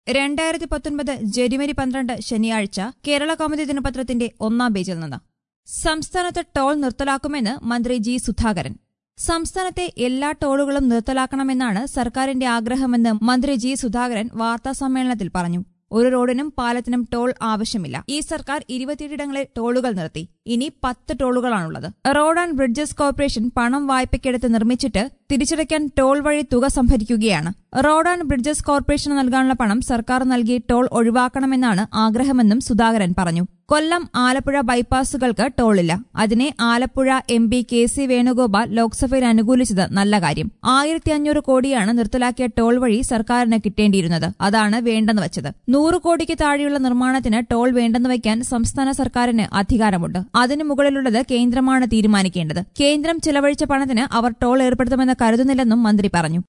രണ്ടായിരത്തി പത്തൊൻപത് ജനുവരി പന്ത്രണ്ട് ശനിയാഴ്ച കേരള കൗമുദി ദിനപത്രത്തിന്റെ ഒന്നാം പേജിൽ നിന്ന് സംസ്ഥാനത്ത് ടോൾ നിർത്തലാക്കുമെന്ന് മന്ത്രി ജി സുധാകരൻ സംസ്ഥാനത്തെ എല്ലാ ടോളുകളും നിർത്തലാക്കണമെന്നാണ് സർക്കാരിന്റെ ആഗ്രഹമെന്ന് മന്ത്രി ജി സുധാകരൻ വാർത്താസമ്മേളനത്തിൽ പറഞ്ഞു ഒരു റോഡിനും പാലത്തിനും ടോൾ ആവശ്യമില്ല ഈ സർക്കാർ ഇരുപത്തിയേഴിടങ്ങളിൽ ടോളുകൾ നിർത്തി ഇനി പത്ത് ടോളുകളാണുള്ളത് റോഡ് ആൻഡ് ബ്രിഡ്ജസ് കോർപ്പറേഷൻ പണം വായ്പയ്ക്കെടുത്ത് നിർമ്മിച്ചിട്ട് തിരിച്ചടയ്ക്കാൻ ടോൾ വഴി തുക സംഭരിക്കുകയാണ് റോഡ് ആൻഡ് ബ്രിഡ്ജസ് കോർപ്പറേഷന് നൽകാനുള്ള പണം സർക്കാർ നൽകി ടോൾ ഒഴിവാക്കണമെന്നാണ് ആഗ്രഹമെന്നും സുധാകരൻ പറഞ്ഞു കൊല്ലം ആലപ്പുഴ ബൈപ്പാസുകൾക്ക് ടോളില്ല അതിനെ Alappuzha M P K C Venugopal ലോക്സഭയിൽ അനുകൂലിച്ചത് നല്ല കാര്യം ആയിരത്തി അഞ്ഞൂറ് കോടിയാണ് നിർത്തലാക്കിയ ടോൾ വഴി സർക്കാരിന് കിട്ടേണ്ടിയിരുന്നത് അതാണ് വേണ്ടെന്ന് വച്ചത് നൂറ് കോടിക്ക് താഴെയുള്ള നിർമ്മാണത്തിന് ടോൾ വേണ്ടെന്ന് വയ്ക്കാൻ സംസ്ഥാന സർക്കാരിന് അധികാരമുണ്ട് അതിനു മുകളിലുള്ളത് കേന്ദ്രമാണ് തീരുമാനിക്കേണ്ടത് കേന്ദ്രം ചിലവഴിച്ച പണത്തിന് അവർ ടോൾ ഏർപ്പെടുത്തുമെന്ന് കരുതുന്നില്ലെന്നും മന്ത്രി പറഞ്ഞു